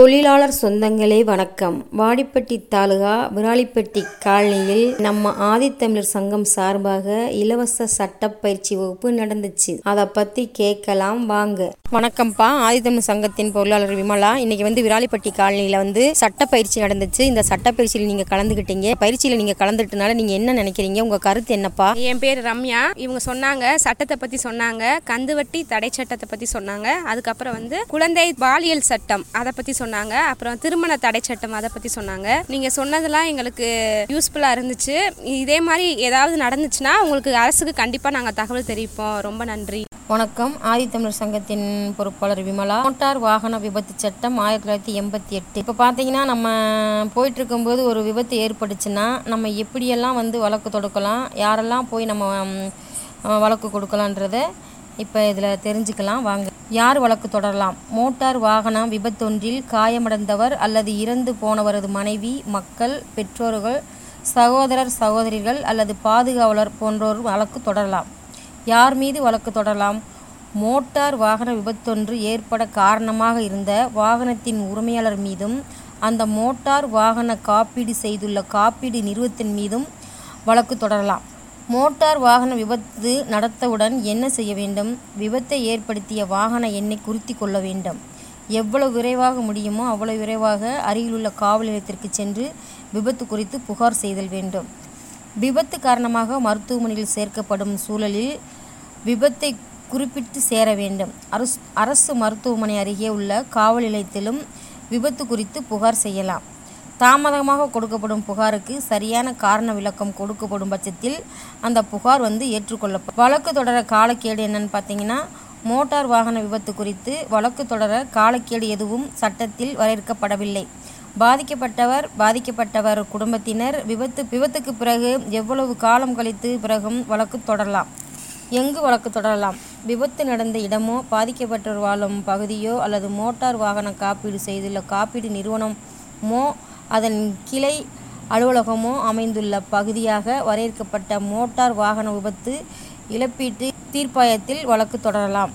தொழிலாளர் சொந்தங்களே வணக்கம் வாடிப்பட்டி தாலுகா விராலிப்பட்டி காலனியில் நம்ம ஆதித்தமிழர் சங்கம் சார்பாக இலவச சட்டப்பயிற்சி வகுப்பு நடந்துச்சு அதை பத்தி கேட்கலாம் வாங்க வணக்கம்ப்பா ஆதித்தமிழர் சங்கத்தின் பொருளாளர் விமலா இன்னைக்கு வந்து விராலிப்பட்டி காலனியில் வந்து சட்டப்பயிற்சி நடந்துச்சு இந்த சட்டப்பயிற்சியில் நீங்க கலந்துக்கிட்டீங்க பயிற்சியில் நீங்க கலந்துக்கிட்டனால நீங்க என்ன நினைக்கிறீங்க உங்க கருத்து என்னப்பா என் பேர் ரம்யா இவங்க சொன்னாங்க சட்டத்தை பற்றி சொன்னாங்க கந்துவட்டி தடை சட்டத்தை பற்றி சொன்னாங்க அதுக்கப்புறம் வந்து குழந்தை பாலியல் சட்டம் அதை பற்றி சொன்னாங்க அப்புறம் திருமண தடை சட்டம் அதை பற்றி சொன்னாங்க நீங்கள் சொன்னதெல்லாம் எங்களுக்கு யூஸ்ஃபுல்லாக இருந்துச்சு இதே மாதிரி ஏதாவது நடந்துச்சுன்னா உங்களுக்கு அரசுக்கு கண்டிப்பாக நாங்கள் தகவல் தெரிவிப்போம் ரொம்ப நன்றி வணக்கம் ஆதித்தமிழர் சங்கத்தின் பொறுப்பாளர் விமலா மோட்டார் வாகன விபத்து சட்டம் ஆயிரத்தி தொள்ளாயிரத்தி எண்பத்தி எட்டு இப்போ பார்த்தீங்கன்னா நம்ம போயிட்டு இருக்கும்போது ஒரு விபத்து ஏற்பட்டுச்சுன்னா நம்ம எப்படியெல்லாம் வந்து வழக்கு தொடுக்கலாம் யாரெல்லாம் போய் நம்ம ம், அஹ், வழக்கு கொடுக்கலான்றத இப்போ இதில் தெரிஞ்சுக்கலாம் வாங்க யார் வழக்கு தொடரலாம் மோட்டார் வாகனம் விபத்தொன்றில் காயமடைந்தவர் அல்லது இறந்து போனவரது மனைவி மக்கள் பெற்றோர்கள் சகோதரர் சகோதரிகள் அல்லது பாதுகாவலர் போன்றோர் வழக்கு தொடரலாம் யார் மீது வழக்கு தொடரலாம் மோட்டார் வாகன விபத்தொன்று ஏற்பட காரணமாக இருந்த வாகனத்தின் உரிமையாளர் மீதும் அந்த மோட்டார் வாகன காப்பீடு செய்துள்ள காப்பீடு நிறுவனத்தின் மீதும் வழக்கு தொடரலாம் மோட்டார் வாகன விபத்து நடத்தவுடன் என்ன செய்ய வேண்டும் விபத்தை ஏற்படுத்திய வாகன எண்ணை குறித்து கொள்ள வேண்டும் எவ்வளவு விரைவாக முடியுமோ அவ்வளவு விரைவாக அருகிலுள்ள காவல் நிலையத்திற்கு சென்று விபத்து குறித்து புகார் செய்தல் வேண்டும் விபத்து காரணமாக மருத்துவமனையில் சேர்க்கப்படும் சூழலில் விபத்தை குறிப்பிட்டு சேர வேண்டும் அரசு அரசு மருத்துவமனை அருகே உள்ள காவல் நிலையத்திலும் விபத்து குறித்து புகார் செய்யலாம் தாமதமாக கொடுக்கப்படும் புகாருக்கு சரியான காரண விளக்கம் கொடுக்கப்படும் பட்சத்தில் அந்த புகார் வந்து ஏற்றுக்கொள்ளப்படும் வழக்கு தொடர காலக்கேடு என்னன்னு பார்த்தீங்கன்னா மோட்டார் வாகன விபத்து குறித்து வழக்கு தொடர காலக்கேடு எதுவும் சட்டத்தில் வரையறுக்கப்படவில்லை பாதிக்கப்பட்டவர் பாதிக்கப்பட்டவர் குடும்பத்தினர் விபத்து விபத்துக்கு பிறகு எவ்வளவு காலம் கழித்து பிறகும் வழக்கு தொடரலாம் எங்கு வழக்கு தொடரலாம் விபத்து நடந்த இடமோ பாதிக்கப்பட்டவர் வாழும் பகுதியோ அல்லது மோட்டார் வாகன காப்பீடு செய்துள்ள காப்பீடு நிறுவனமோ அதன் கிளை அலுவலகமோ அமைந்துள்ள பகுதியாக வரையறுக்கப்பட்ட மோட்டார் வாகன விபத்து இழப்பீட்டு தீர்ப்பாயத்தில் வழக்கு தொடரலாம்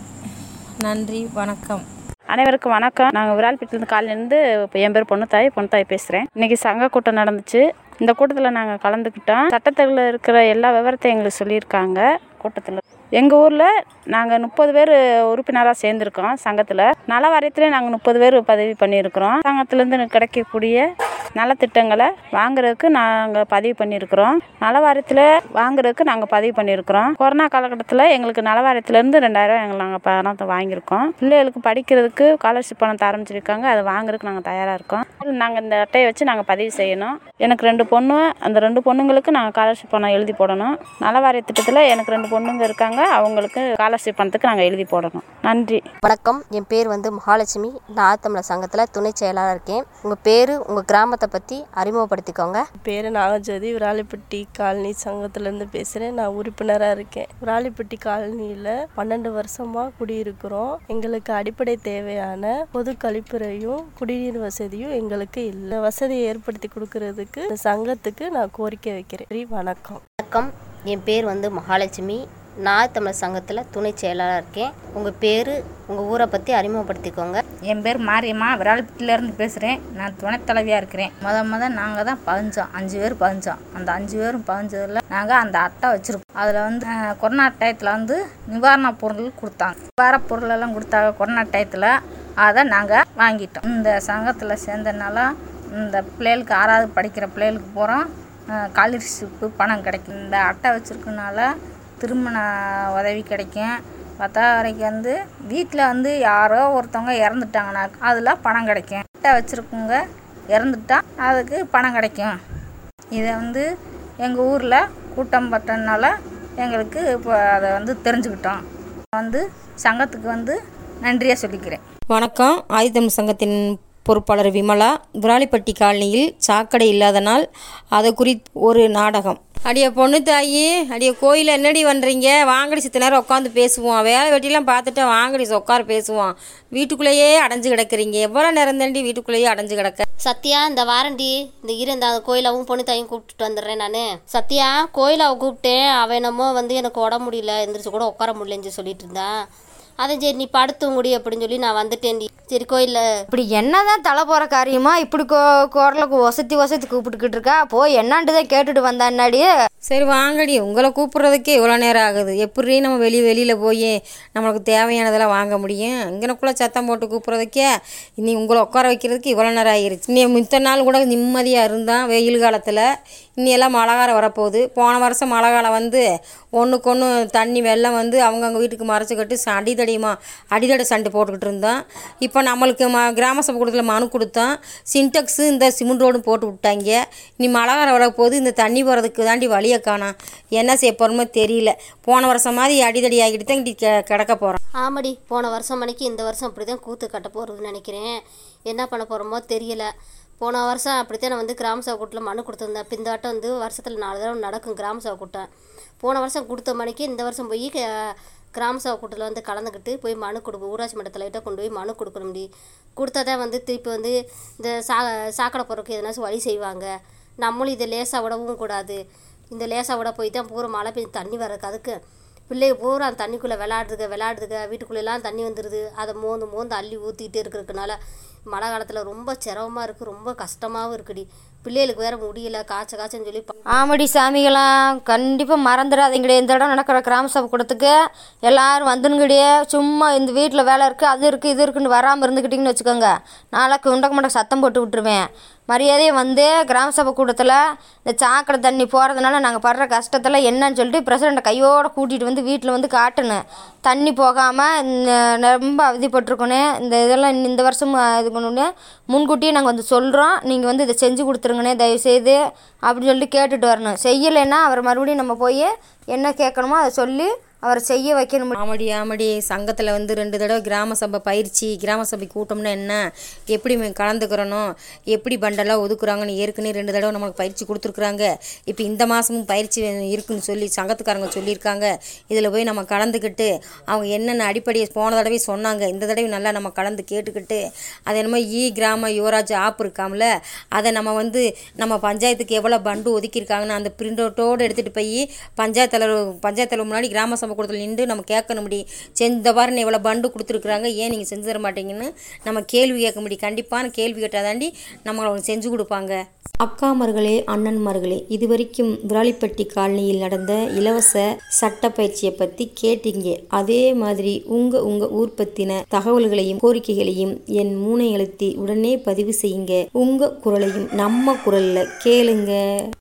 நன்றி வணக்கம் அனைவருக்கும் வணக்கம் நாங்கள் விரால்பேட்டிலேருந்து காலையிலேருந்து இப்போ என் பேர் பொண்ணுத்தாய் பொண்ணுத்தாய் பேசுகிறேன் இன்றைக்கி சங்க கூட்டம் நடந்துச்சு இந்த கூட்டத்தில் நாங்கள் கலந்துக்கிட்டோம் சட்டத்தில் இருக்கிற எல்லா விவரத்தையும் எங்களுக்கு சொல்லியிருக்காங்க கூட்டத்தில் எங்கள் ஊரில் நாங்கள் முப்பது பேர் உறுப்பினராக சேர்ந்துருக்கோம் சங்கத்தில் நல வாரியத்திலே நாங்கள் முப்பது பேர் பதிவு பண்ணியிருக்கிறோம் சங்கத்திலேருந்து கிடைக்கக்கூடிய நலத்திட்டங்களை வாங்குறதுக்கு நாங்கள் பதிவு பண்ணியிருக்கிறோம் நல வாரியத்தில் வாங்குறதுக்கு நாங்கள் பதிவு பண்ணியிருக்கிறோம் கொரோனா காலகட்டத்தில் எங்களுக்கு நல வாரியத்திலேருந்து ரெண்டாயிரம் எங்களுக்கு நாங்கள் பணத்தை வாங்கியிருக்கோம் பிள்ளைகளுக்கு படிக்கிறதுக்கு ஸ்காலர்ஷிப் பணத்தை ஆரம்பிச்சிருக்காங்க அதை வாங்குறதுக்கு நாங்கள் தயாராக இருக்கோம் நாங்கள் இந்த அட்டையை வச்சு நாங்கள் பதிவு செய்யணும் எனக்கு ரெண்டு பொண்ணு அந்த ரெண்டு பொண்ணுங்களுக்கு நாங்கள் ஸ்காலர்ஷிப் பணம் எழுதி போடணும் நல வாரிய திட்டத்தில் எனக்கு ரெண்டு பொண்ணுங்க இருக்காங்க அவங்களுக்கு ஸ்காலர்ஷிப் பணத்துக்கு நாங்கள் எழுதி போடணும் நன்றி வணக்கம் என் பேர் வந்து மகாலட்சுமி நான் ஆத்தமிழர் சங்கத்தில் துணை செயலாளர் இருக்கேன் உங்கள் பேர் உங்கள் கிராமத்தை பற்றி அறிமுகப்படுத்திக்கோங்க பேர் நாகஜோதி விராலிப்பட்டி காலனி சங்கத்திலேருந்து பேசுகிறேன் நான் உறுப்பினராக இருக்கேன் விராலிப்பட்டி காலனியில் பன்னெண்டு வருஷமாக குடியிருக்கிறோம் எங்களுக்கு அடிப்படை தேவையான பொது கழிப்பறையும் குடிநீர் வசதியும் எங்களுக்கு இல்லை வசதியை ஏற்படுத்தி கொடுக்கறதுக்கு இந்த சங்கத்துக்கு நான் கோரிக்கை வைக்கிறேன் நன்றி, வணக்கம் வணக்கம் என் பேர் வந்து மகாலட்சுமி நான் தமிழர் சங்கத்தில் துணை செயலாளர் இருக்கேன் உங்கள் பேர் உங்கள் ஊரை பற்றி அறிமுகப்படுத்திக்கோங்க என் பேர் மாரியம்மா விராலிப்பட்டிலேருந்து பேசுகிறேன் நான் துணைத் தலைவியாக இருக்கிறேன் முத முத நாங்கள் தான் பதிஞ்சோம் அஞ்சு பேர் பதிஞ்சோம் அந்த அஞ்சு பேரும் பதிஞ்சதில் நாங்கள் அந்த அட்டை வச்சுருக்கோம் அதில் வந்து அஹ், கொரோனா டயத்தில் வந்து நிவாரணப் பொருள் கொடுத்தாங்க நிவாரணப் பொருள் எல்லாம் கொடுத்தாங்க கொரோனா டயத்தில் அதை நாங்கள் வாங்கிட்டோம் இந்த சங்கத்தில் சேர்ந்தனால இந்த பிள்ளைகளுக்கு ஆறாவது படிக்கிற பிள்ளைகளுக்கு போகிறோம் ஸ்காலர்ஷிப்பு பணம் கிடைக்கும் இந்த அட்டை வச்சுருக்கனால திருமண உதவி கிடைக்கும் பத்தா வரைக்கும் வந்து வீட்டில் வந்து யாரோ ஒருத்தவங்க இறந்துட்டாங்கன்னா அதில் பணம் கிடைக்கும் அட்டை வச்சுருக்கவங்க இறந்துட்டா அதுக்கு பணம் கிடைக்கும் இதை வந்து எங்கள் ஊரில் கூட்டம் பட்டனால எங்களுக்கு இப்போ அதை வந்து தெரிஞ்சுக்கிட்டோம் வந்து சங்கத்துக்கு வந்து நன்றியாக சொல்லிக்கிறேன் வணக்கம் ஆதித்தமிழ் சங்கத்தின் பொறுப்பாளர் விமலா விராலிப்பட்டி காலனியில் சாக்கடை இல்லாதனால் அது குறித்து ஒரு நாடகம் அடிய பொண்ணு தாயி அடிய கோயிலில் என்னடி பண்ணுறீங்க வாங்கடி சித்த நேரம் உட்காந்து பேசுவோம் வேலை வெட்டிலாம் பார்த்துட்டு வாங்கடி உட்கார பேசுவோம் வீட்டுக்குள்ளேயே அடைஞ்சு கிடக்குறீங்க எவ்வளோ நேரம் தாண்டி வீட்டுக்குள்ளேயே அடைஞ்சு கிடக்க சத்யா இந்த வாரண்டி இந்த இரு இந்த கோயிலாவும் பொண்ணு தாயும் கூப்பிட்டுட்டு வந்துடுறேன் நான் சத்யா கோயிலாவை கூப்பிட்டேன் அவன் என்னமோ வந்து எனக்கு உடம்பு முடியல எந்திரிச்சு கூட உட்கார முடியலன்னு சொல்லிட்டு இருந்தான் அதான் சரி நீ படுத்து முடி அப்படின்னு சொல்லி நான் வந்துட்டேன்டி சரி கோயிலில் இப்படி என்னதான் தலை போகிற காரியமா இப்படி கோ குரலுக்கு ஒசத்தி ஒசத்தி கூப்பிட்டுக்கிட்டு இருக்கா போய் என்னான்ட்டு தான் கேட்டுட்டு வந்தான்னாடி சரி வாங்கடி உங்களை கூப்பிட்றதுக்கே இவ்வளோ நேரம் ஆகுது எப்படி நம்ம வெளியே வெளியில் போய் நம்மளுக்கு தேவையானதெல்லாம் வாங்க முடியும் இங்கனக்குள்ளே சத்தம் போட்டு கூப்பிட்றதுக்கே இனி உங்களை உட்கார வைக்கிறதுக்கு இவ்வளோ நேரம் ஆகிருச்சு இனி மித்த நாள் கூட நிம்மதியாக இருந்தான் வெயில் காலத்தில் இனி எல்லாம் மழை காலம் வரப்போகுது போன வருஷம் மழை காலம் வந்து ஒன்றுக்கு ஒன்று தண்ணி வெள்ளம் வந்து அவங்கவுங்க வீட்டுக்கு மறைச்சிக்கிட்டு ச- அடிதடியுமா அடிதடி சண்டை போட்டுக்கிட்டு இருந்தோம் இப்போ நம்மளுக்கு ம கிராம சபை கூடத்தில் மனு கொடுத்தோம் சின்டெக்ஸு இந்த சிமெண்ட் ரோடும் போட்டு விட்டாங்க இனி மழை காலம் வரப்போகுது இந்த தண்ணி போகிறதுக்கு தாண்டி வழியை காணோம் என்ன செய்ய போகிறோமோ தெரியல போன வருஷம் மாதிரி அடிதடி ஆகிட்டு தான் இங்கே கெ- கிடக்க போகிறோம் ஆமாடி போன வருஷம் மணிக்கு இந்த வருஷம் அப்படி தான் கூத்து கட்ட போகிறதுன்னு நினைக்கிறேன் என்ன பண்ண போகிறோமோ தெரியல போன வருஷம் அப்படித்தான் நான் வந்து கிராம சபை கூட்டத்தில் மனு கொடுத்துருந்தேன் இப்போ இந்த வட்டம் வந்து வருஷத்தில் நாலு தடவை நடக்கும் கிராம சபை கூட்டம் போன வருஷம் கொடுத்த மணிக்கு இந்த வருஷம் போய் க- கிராம சபை கூட்டத்தில் வந்து கலந்துக்கிட்டு போய் மனு கொடுப்போம் ஊராட்சி மன்ற தலைவர்கிட்ட கொண்டு போய் மனு கொடுக்கணும் முடி கொடுத்தா தான் வந்து திருப்பி வந்து இந்த சா சாக்கடை போகிறதுக்கு எதனாச்சும் வழி செய்வாங்க நம்மளும் இதை லேசாக விடவும் கூடாது இந்த லேசாக விட போய் தான் பூரா மழை பெஞ்சு தண்ணி வர்றதுக்கு அதுக்கு பிள்ளைங்க பூரா அந்த தண்ணிக்குள்ளே விளாடுதுங்க விளாடுதுங்க வீட்டுக்குள்ளெல்லாம் தண்ணி வந்துடுது அதை மோந்து மோந்து அள்ளி ஊற்றிக்கிட்டே இருக்கிறதுனால மழை காலத்தில் ரொம்ப சிரமமாக இருக்குது ரொம்ப கஷ்டமாகவும் இருக்குடி பிள்ளைகளுக்கு வேற முடியல காய்ச்ச காய்ச்சன்னு சொல்லி ப- ஆமாடி சாமிகளாம் கண்டிப்பாக மறந்துடாதீங்கடி இந்த இடம் நடக்கிற கிராம சபை கூடத்துக்கு எல்லாரும் வந்துனுங்கடியே சும்மா இந்த வீட்டில் வேலை இருக்குது அது இருக்குது இது இருக்குன்னு வராமல் இருந்துக்கிட்டிங்கன்னு வச்சுக்கோங்க நாளைக்கு உண்டக்க மாட்டக்க சத்தம் போட்டு விட்டுருவேன் மரியாதையை வந்து கிராம சபை கூட்டத்தில் இந்த சாக்கடை தண்ணி போகிறதுனால நாங்கள் படுற கஷ்டத்தில் என்னன்னு சொல்லிட்டு பிரசிடண்ட்டை கையோடு கூட்டிகிட்டு வந்து வீட்டில் வந்து காட்டணும் தண்ணி போகாமல் ரொம்ப அவதிப்பட்டிருக்கணும் இந்த இதெல்லாம் இன்னும் இந்த வருஷம் இது பண்ணணும் முன்கூட்டியே நாங்கள் வந்து சொல்கிறோம் நீங்கள் வந்து இதை செஞ்சு கொடுத்துருங்கண்ணே தயவுசெய்து அப்படின்னு சொல்லிட்டு கேட்டுட்டு வரணும் செய்யலைன்னா அவர் மறுபடியும் நம்ம போய் என்ன கேட்கணுமோ அதை சொல்லி அவரை செய்ய வைக்கணும் ஆமாடி ஆமாடி சங்கத்தில் வந்து ரெண்டு தடவை கிராம சபை பயிற்சி கிராம சபை கூட்டம்னா என்ன எப்படி மே- கலந்துக்கிறணும் எப்படி பண்டெல்லாம் ஒதுக்குறாங்கன்னு ஏற்கனவே ரெண்டு தடவை நம்மளுக்கு பயிற்சி கொடுத்துருக்குறாங்க இப்போ இந்த மாதமும் பயிற்சி இருக்குன்னு சொல்லி சங்கத்துக்காரங்க சொல்லியிருக்காங்க இதில் போய் நம்ம கலந்துக்கிட்டு அவங்க என்னென்ன அடிப்படையை போன தடவை சொன்னாங்க இந்த தடவை நல்லா நம்ம கலந்து கேட்டுக்கிட்டு அது என்னமோ இ கிராம யுவராஜ் ஆப் இருக்காம்ல அதை நம்ம வந்து நம்ம பஞ்சாயத்துக்கு எவ்வளோ பண்டு ஒதுக்கியிருக்காங்கன்னு அந்த பிரிண்ட் அவுட்டோடு எடுத்துகிட்டு போய் பஞ்சாயத்து தலைவர் பஞ்சாயத்து தலைவர் முன்னாடி கிராம சபை கூடத்தில் நின்று நம்ம கேட்கணும் முடி செஞ்ச பாருன்னு இவ்வளோ பண்டு கொடுத்துருக்குறாங்க ஏன் நீங்கள் செஞ்சு தர மாட்டீங்கன்னு நம்ம கேள்வி கேட்க முடியும் கண்டிப்பான கேள்வி கேட்டாதாண்டி நம்மளை அவங்க செஞ்சு கொடுப்பாங்க அக்காமார்களே அண்ணன்மார்களே இதுவரைக்கும் விராலிப்பட்டி காலனியில் நடந்த இலவச சட்ட பயிற்சியை பற்றி கேட்டீங்க அதே மாதிரி உங்கள் உங்கள் ஊர் பற்றின தகவல்களையும் கோரிக்கைகளையும் என் மூனை அழுத்தி உடனே பதிவு செய்யுங்க உங்கள் குரலையும் நம்ம குரலில் கேளுங்க